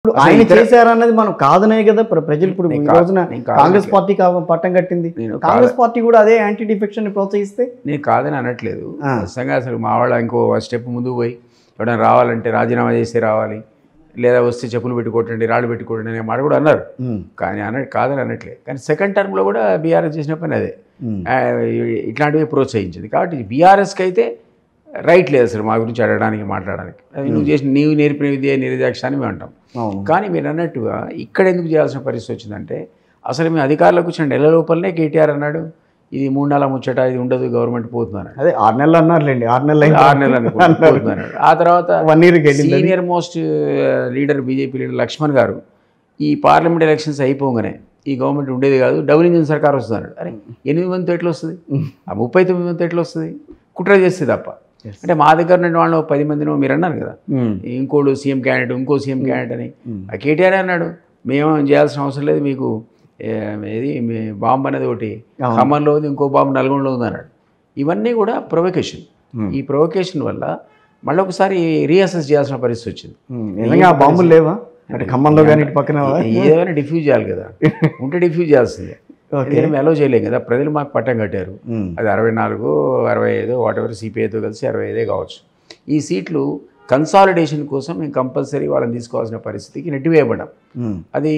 ఇప్పుడు అసలు ఆయన ఇతర- చేశారన్నది మనం కాదనే కదా ప్ర- ప్రజలు ఇప్పుడు నేను ఈ కా- రోజున నేను కాదనట్లేదు. కాంగ్రెస్ పార్టీ కా- పట్టం కట్టింది నేను కాంగ్రెస్ పార్టీ కూడా అదే యాంటీ డిఫెక్షన్ ని ప్రోత్సహిస్తే నేను కాదని అనట్లేదు ఆ. ఖచ్చితంగా అసలు మా వాళ్ళ ఇంకో స్టెప్ ముందుకు పోయి ఎవరైనా రావాలంటే రాజీనామా చేసి రావాలి లేదా వస్తే చెప్పులు పెట్టుకోవటండి రాళ్ళు పెట్టుకోవటండి అనే మాట కూడా అన్నారు ఉమ్, కానీ అన్న కాదని అనట్లేదు కానీ సెకండ్ టర్మ్లో కూడా బీఆర్ఎస్ చేసిన పని అదే ఉమ్, ఆ, ఇట్లాంటివి ప్రోత్సహించింది కాబట్టి బీఆర్ఎస్కి అయితే రైట్ లేదు అసలు మా గురించి అడగడానికి మాట్లాడడానికి అది నువ్వు చేసిన నీవు నేర్పిన విద్య నిరజాక్ష అని మేము అంటాం అవును కానీ మీరు అన్నట్టుగా ఇక్కడ ఎందుకు చేయాల్సిన పరిస్థితి వచ్చిందంటే అసలు మేము అధికారులకు వచ్చిన నెల లోపలనే కేటీఆర్ అన్నాడు ఇది మూడు నెలల ముచ్చట ఇది ఉండదు గవర్నమెంట్ పోతుంది అన్నాడు అదే ఆరు నెలలు అన్నారులేండి ఆరు నెలలు అయిన ఆరు నెలలు అనుకుంటా పోతుంది అన్నాడు ఆ తర్వాత వన్ ఇయర్ వెళ్ళింది senior most leader BJP leader Laxman గారు ఈ పార్లమెంట్ ఎలక్షన్స్ అయిపోగానే ఈ గవర్నమెంట్ ఉండేది కాదు డబుల్ ఇంజిన్ సర్కార్ వస్తుంది అన్నాడు అరే ఎనిమిది మందితో ఎట్లా వస్తుంది ఆ ముప్పై తొమ్మిది మందితో ఎట్లా వస్తుంది కుట్ర చేస్తే తప్ప Yes. అంటే మా దగ్గర ఉన్న వాళ్ళు పది మందినో మీరు అన్నారు కదా ఉమ్, ఇంకోడు సీఎం క్యాండిడేట్ ఇంకో సీఎం క్యాండిడేట్ అని ఉమ్, ఆ కేటీఆర్ అన్నాడు మేము చేయాల్సిన అవసరం లేదు మీకు ఏ, ఏది మీ బాంబు అనేది ఒకటి అవును. ఖమ్మంలో ఉంది ఇంకో బాంబు నల్గొండలో ఉంది అన్నాడు ఇవన్నీ కూడా ప్రొవకేషన్ ఉమ్, ఈ ప్రొవకేషన్ వల్ల మళ్ళీ ఒకసారి రీఅసెస్ చేయాల్సిన పరిస్థితి వచ్చింది ఉమ్, నిజంగా ఆ బాంబులు లేవా అంటే ఖమ్మంలో కానీ ఇటు పక్కన ఏదైనా డిఫ్యూజ్ చేయాలి కదా ఉంటే డిఫ్యూజ్ చేయాల్సిందే ఓకే ఎందుకంటే అలో చేయలేం కదా ప్రజలు మాకు పట్టం కట్టారు ఉమ్, అది అరవై నాలుగు అరవై ఐదు వాట్ ఎవర్ సిపిఐతో కలిసి అరవై ఐదే కావచ్చు ఈ సీట్లు కన్సాలిడేషన్ కోసం మేము కంపల్సరీ వాళ్ళని తీసుకోవాల్సిన పరిస్థితికి నెట్టివేయబడ్డాం ఉమ్. అది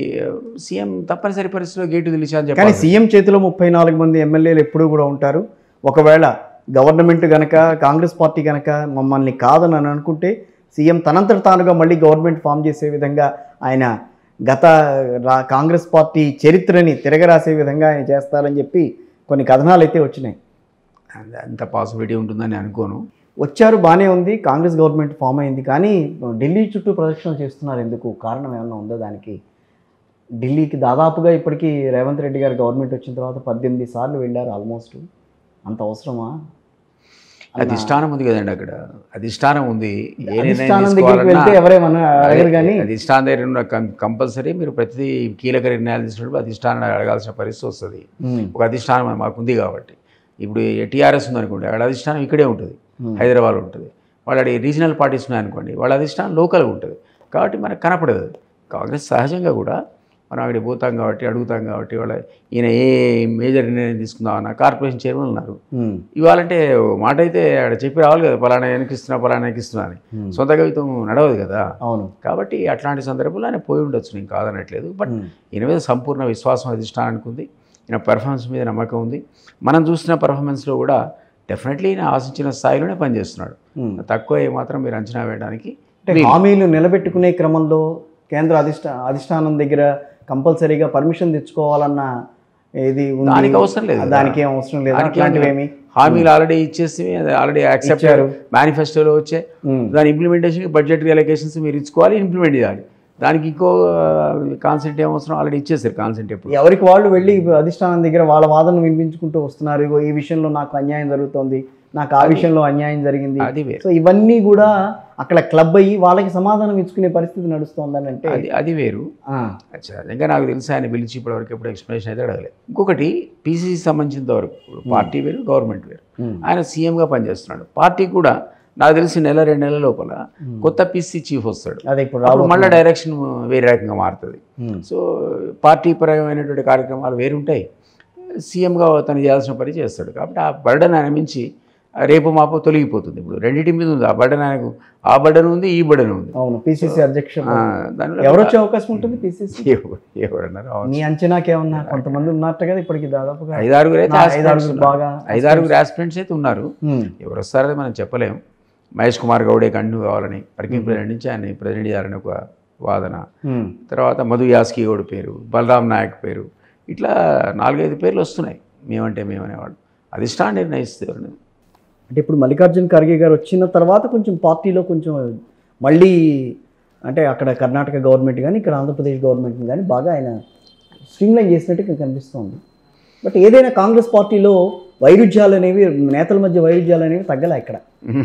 సీఎం తప్పనిసరి పరిస్థితిలో గేటు తెలిచాని కానీ చెప్పాలి సీఎం చేతిలో ముప్పై నాలుగు మంది ఎమ్మెల్యేలు ఎప్పుడూ కూడా ఉంటారు ఒకవేళ గవర్నమెంట్ గనక కాంగ్రెస్ పార్టీ గనక మమ్మల్ని కాదని అని అనుకుంటే సీఎం తనంతట తానుగా మళ్ళీ గవర్నమెంట్ ఫామ్ చేసే విధంగా ఆయన గత రా కాంగ్రెస్ పార్టీ చరిత్రని తిరగరాసే విధంగా ఆయన చేస్తారని చెప్పి కొన్ని కథనాలు అయితే వచ్చినాయి అంత- అంత పాసిబిలిటీ ఉంటుందని అనుకోను వచ్చారు బాగానే ఉంది కాంగ్రెస్ గవర్నమెంట్ ఫామ్ అయింది కానీ ఢిల్లీ చుట్టూ ప్రదక్షిణలు చేస్తున్నారు ఎందుకు కారణం ఏమన్నా ఉందో దానికి ఢిల్లీకి దాదాపుగా ఇప్పటికీ రేవంత్ రెడ్డి గారు గవర్నమెంట్ వచ్చిన తర్వాత పద్దెనిమిది సార్లు వెళ్ళారు ఆల్మోస్ట్ అంత అవసరమా అధిష్టానం ఉంది కదండి అక్కడ అధిష్టానం ఉంది ఏ నిర్ణయం అధిష్టానం దగ్గరికి తీసుకోవాలన్నా వెళ్తే ఎవరేమన్నా అడగరు కానీ అధిష్టానం దగ్గర ఉన్న కం- కంపల్సరీ మీరు ప్రతి కీలక నిర్ణయాలు తీసుకున్నప్పుడు అధిష్టానాన్ని అడగాల్సిన పరిస్థితి వస్తుంది ఉమ్, ఒక అధిష్టానం మాకు ఉంది కాబట్టి ఇప్పుడు టీఆర్ఎస్ ఉందనుకోండి అక్కడ అధిష్టానం ఇక్కడే ఉంటుంది Hmm. హైదరాబాద్ ఉంటుంది వాళ్ళ రీజనల్ పార్టీస్ ఉన్నాయనుకోండి వాళ్ళ అధిష్టానం లోకల్గా ఉంటుంది కాబట్టి మనకు కనపడదు అది. కాంగ్రెస్ సహజంగా కూడా మనం అక్కడికి పోతాం కాబట్టి అడుగుతాం కాబట్టి వాళ్ళ ఈయన ఏ మేజర్ నిర్ణయం తీసుకుందాం అన్న కార్పొరేషన్ చైర్మన్ ఉన్నారు ఉమ్, ఇవ్వాలంటే ఓ మాట అయితే ఆడ చెప్పి రావాలి కదా పలానా వెనకిస్తున్నా పలానా వెనకిస్తున్నా అని ఉమ్, సొంత కవిత్వం నడవదు కదా అవును కాబట్టి అట్లాంటి సందర్భంలో ఆయన పోయి ఉండొచ్చు నేను కాదనట్లేదు బట్ ఉమ్, ఈయన మీద సంపూర్ణ విశ్వాసం అధిష్టానానికి ఉంది ఈయన పెర్ఫార్మెన్స్ మీద నమ్మకం ఉంది మనం చూసిన పెర్ఫార్మెన్స్లో కూడా డెఫినెట్లీ ఈయన ఆశించిన స్థాయిలోనే పనిచేస్తున్నాడు ఉమ్. తక్కువ ఏమాత్రం మీరు అంచనా వేయడానికి అంటే హామీలు నిలబెట్టుకునే క్రమంలో కేంద్ర అధిష్ట అధిష్టానం దగ్గర కంపల్సరీగా పర్మిషన్ తెచ్చుకోవాలన్న ఏది ఉంది? దానికి అవసరం లేదు కదా. దానికి ఏం అవసరం లేదు దానికి అట్లాంటివి ఏమి హామీలు ఆల్రెడీ ఇచ్చేసి ఆల్రెడీ యాక్సెప్ట్ ఇచ్చారు. మేనిఫెస్టోలో వచ్చే ఉమ్, దాని ఇంప్లిమెంటేషన్కి బడ్జెట్ రిలకేషన్స్ మీరు ఇచ్చుకోవాలి ఇంప్లిమెంట్ చేయాలి దానికి ఇంకో కాన్సెంట్ ఏం అవసరం ఆల్రెడీ ఇచ్చేసారు కాన్సెంట్ ఎప్పుడు ఎవరికి వాళ్ళు వెళ్ళి అధిష్టానం దగ్గర వాళ్ళ వాదన వినిపించుకుంటూ వస్తున్నారు ఇగో ఈ విషయంలో నాకు అన్యాయం జరుగుతోంది నాకు ఆ విషయంలో అన్యాయం జరిగింది అది వేరు సో ఇవన్నీ కూడా అక్కడ క్లబ్ అయ్యి వాళ్ళకి సమాధానం ఇచ్చుకునే పరిస్థితి నడుస్తోందని అంటే అది అది వేరు ఆ, అచ్చా ఇంకా నాకు తెలిసి ఆయన పిలిచి ఇప్పటివరకు ఎప్పుడు ఎక్స్ప్లెనేషన్ అయితే అడగలేదు ఇంకొకటి పీసీసీ సంబంధించినంత వరకు పార్టీ వేరు గవర్నమెంట్ వేరు ఉమ్, ఆయన సీఎంగా పనిచేస్తున్నాడు పార్టీ కూడా నాకు తెలిసి నెల రెండు నెలల లోపల ఉమ్. కొత్త పీసీ చీఫ్ వస్తాడు అదే ఇప్పుడు అప్పుడు రాబో మళ్ళీ డైరెక్షన్ వేరే రకంగా మారుతుంది ఉమ్, సో పార్టీ పరమైనటువంటి కార్యక్రమాలు వేరుంటాయి సీఎంగా తను చేయాల్సిన పని చేస్తాడు కాబట్టి ఆ బర్డన్ ఆయన మించి రేపు మాపో తొలగిపోతుంది ఇప్పుడు రెండింటి మీద ఉంది ఆ బర్డన్ ఆయనకు ఆ బర్డన్ ఉంది ఈ బర్డన్ ఉంది అవును పిసిసి అధ్యక్షుడు ఆ, దానివల్ల ఎవరు వచ్చే అవకాశం ఉంటుంది పిసిసి ఎవరు- ఎవరన్నారు అవును. మీ అంచనాకి ఏమన్నా కొంతమంది ఉన్నట్టు కదా ఇప్పటికి దాదాపుగా ఐదారుగురు అయితే నా aspirants ఐదారుగురు ఉన్నారు. బాగా ఐదారుగురు ఆస్పిరెంట్స్ అయితే ఉన్నారు ఉమ్, ఎవరు వస్తారో మనం చెప్పలేం మహేష్ కుమార్ గౌడే కంటిన్యూ కావాలని వర్కింగ్ ప్రెసిడెంట్ నుంచి ఆయన ప్రెసిడెంట్ చేయాలని ఒక వాదన ఉమ్, తర్వాత మధు యాస్కి గౌడ్ పేరు బలరాం నాయక్ పేరు ఇట్లా నాలుగైదు పేర్లు వస్తున్నాయి మేమంటే మేమనేవాడు అధిష్టానం నిర్ణయిస్తే ఎవరిని. అంటే ఇప్పుడు మల్లికార్జున్ ఖర్గే గారు వచ్చిన తర్వాత కొంచెం పార్టీలో కొంచెం మళ్ళీ అంటే అక్కడ కర్ణాటక గవర్నమెంట్ కానీ ఇక్కడ ఆంధ్రప్రదేశ్ గవర్నమెంట్ కానీ బాగా ఆయన స్ట్రీమ్లైన్ చేసినట్టు కనిపిస్తోంది బట్ ఏదైనా కాంగ్రెస్ పార్టీలో వైరుధ్యాలు అనేవి నేతల మధ్య వైరుధ్యాలు అనేవి తగ్గలే ఇక్కడ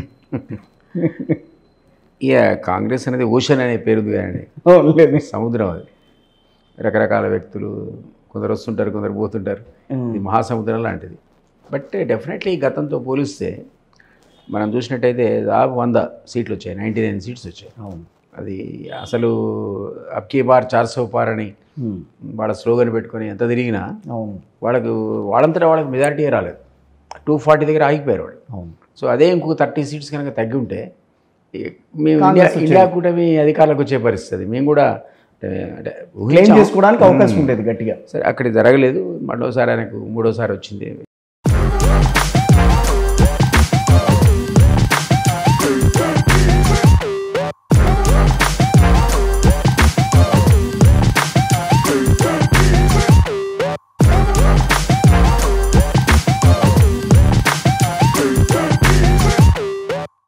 ఇక కాంగ్రెస్ అనేది ఓషన్ అనే పేరు ఉంది కానీ లేదు సముద్రం అది రకరకాల వ్యక్తులు కొందరు వస్తుంటారు కొందరు పోతుంటారు ఇది మహాసముద్రం లాంటిది బట్ డెఫినెట్లీ గతంతో పోలిస్తే మనం చూసినట్టయితే దాదాపు వంద సీట్లు వచ్చాయి నైంటీ నైన్ సీట్స్ వచ్చాయి అవును అది అసలు అబ్కీ బార్ చార్సో పార్ అని ఉమ్, వాళ్ళ స్లోగన్ పెట్టుకొని ఎంత తిరిగినా అవును వాళ్ళకు వాళ్ళంతటా వాళ్ళకి మెజారిటీ రాలేదు టూ ఫార్టీ దగ్గర ఆగిపోయారు వాళ్ళు అవును సో అదే ఇంకో థర్టీ సీట్స్ కనుక తగ్గి ఉంటే ఈ- మేము ఇండియా కాంగ్రెస్ వచ్చేది. ఇండియా కూటమి అధికారులకు వచ్చే పరిస్థితి మేము కూడా అంటే అంటే క్లెయిమ్ ఊహించాం. చేసుకోవడానికి అవకాశం ఉండేది గట్టిగా సరే అక్కడ జరగలేదు మరోసారి ఆయనకు మూడోసారి వచ్చింది